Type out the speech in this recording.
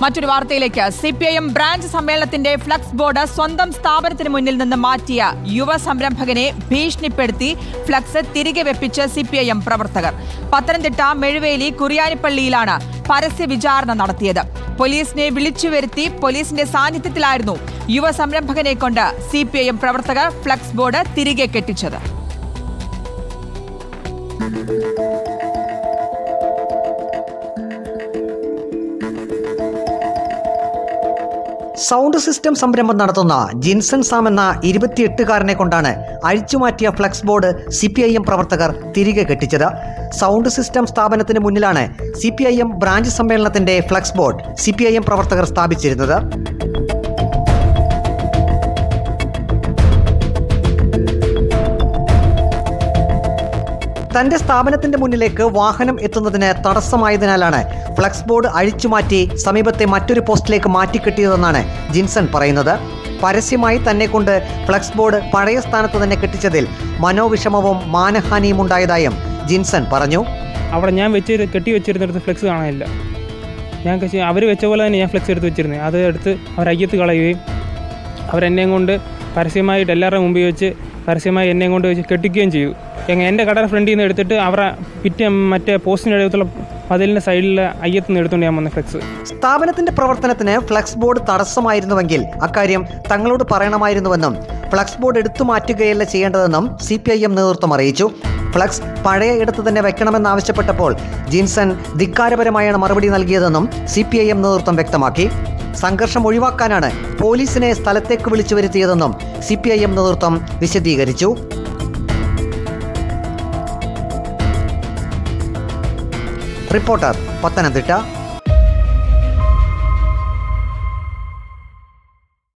മറ്റൊരു വാർത്തയിലേക്ക് C P I M branch സമ്മേളനത്തിന്റെ ഫ്ലക്സ് ബോർഡ് സ്വന്തം സ്ഥാപനത്തിന് മുന്നിൽ നിന്ന് മാറ്റിയ യുവ സംരംഭകനെ ഭീഷണിപ്പെടുത്തി ഫ്ലക്സ് തിരികെ വെപ്പിച്ച് സി പി ഐ എം പ്രവർത്തകർ പത്തനംതിട്ട മെഴുവേലി കുറിയാനിപ്പള്ളിയിലാണ് പരസ്യ വിചാരണ നടത്തിയത് പോലീസിനെ വിളിച്ചു വരുത്തി പോലീസിന്റെ സാന്നിധ്യത്തിലായിരുന്നു യുവ സംരംഭകനെ കൊണ്ട് സി പി ഐ എം പ്രവർത്തകർ ഫ്ലക്സ് ബോർഡ് തിരികെ കെട്ടിച്ചത് സൗണ്ട് സിസ്റ്റം സംരംഭം നടത്തുന്ന ജിൻസൺ സാം എന്ന ഇരുപത്തിയെട്ടുകാരനെ കൊണ്ടാണ് അഴിച്ചുമാറ്റിയ flex board C P I M പ്രവർത്തകർ തിരികെ കെട്ടിച്ചത് സൗണ്ട് സിസ്റ്റം സ്ഥാപനത്തിന് മുന്നിലാണ് C P I M branch സമ്മേളനത്തിന്റെ flex board C P I M പ്രവർത്തകർ സ്ഥാപിച്ചിരുന്നത് തന്റെ സ്ഥാപനത്തിന്റെ മുന്നിലേക്ക് വാഹനം എത്തുന്നതിന് തടസ്സമായതിനാലാണ് ഫ്ലക്സ് ബോർഡ് അഴിച്ചുമാറ്റി സമീപത്തെ മറ്റൊരു പോസ്റ്റിലേക്ക് മാറ്റിക്കെട്ടിയതെന്നാണ് ജിൻസൺ പറയുന്നത് പരസ്യമായി തന്നെ കൊണ്ട് ഫ്ലക്സ് ബോർഡ് പഴയ സ്ഥാനത്ത് തന്നെ കെട്ടിച്ചതിൽ മനോവിഷമവും മാനഹാനിയും ഉണ്ടായതായും ജിൻസൺ പറഞ്ഞു അവിടെ ഞാൻ വെച്ച് കെട്ടി വെച്ചിരുന്നിടത്ത് ഫ്ലെക്സ് കാണാനില്ല ഞാൻ അവർ വെച്ച പോലെ തന്നെ ഞാൻ ഫ്ലെക്സ് എടുത്ത് വെച്ചിരുന്നത് അത് എടുത്ത് അവർ അയ്യത്ത് കളയുകയും അവരെന്നെയും കൊണ്ട് പരസ്യമായിട്ട് എല്ലാവരുടെ മുമ്പിൽ വെച്ച് പരസ്യമായി എന്നെയും കൊണ്ട് വെച്ച് കെട്ടിക്കുകയും ചെയ്തു എങ്ങനെ എൻ്റെ കടയുടെ ഫ്രണ്ടിൽ നിന്ന് എടുത്തിട്ട് അവരുടെ പിറ്റേ മറ്റേ പോസ്റ്റിൻ്റെ അടുത്തുള്ള മതിലിൻ്റെ സൈഡിൽ അയ്യത്ത് നിന്ന് എടുത്തുകൊണ്ട് ഞാൻ വന്ന ഫ്ലെക്സ് സ്ഥാപനത്തിന്റെ പ്രവർത്തനത്തിന് ഫ്ലക്സ് ബോർഡ് തടസ്സമായിരുന്നുവെങ്കിൽ അക്കാര്യം തങ്ങളോട് പറയണമായിരുന്നുവെന്നും ഫ്ലക്സ് ബോർഡ് എടുത്തു മാറ്റുകയല്ല ചെയ്യേണ്ടതെന്നും സി പി ഐ എം നേതൃത്വം അറിയിച്ചു ഫ്ലക്സ് പഴയ ഇടത്ത് തന്നെ വെക്കണമെന്നാവശ്യപ്പെട്ടപ്പോൾ ജിൻസൺ ധിക്കാരപരമായാണ് മറുപടി നൽകിയതെന്നും സി പി ഐ എം നേതൃത്വം വ്യക്തമാക്കി സംഘർഷം ഒഴിവാക്കാനാണ് പോലീസിനെ സ്ഥലത്തേക്ക് വിളിച്ചു വരുത്തിയതെന്നും സി പി ഐ എം നേതൃത്വം വിശദീകരിച്ചു റിപ്പോർട്ടർ പത്തനംതിട്ട